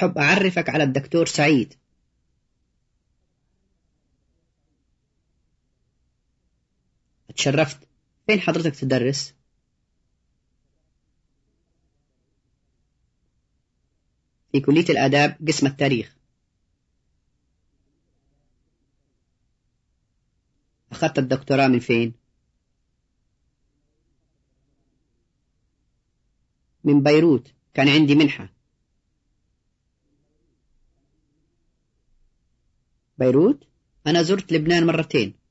أحب أعرفك على الدكتور سعيد اتشرفت فين حضرتك تدرس؟ في كلية الآداب قسم التاريخ أخذت الدكتوراه من فين؟ من بيروت كان عندي منحة بيروت أنا زرت لبنان مرتين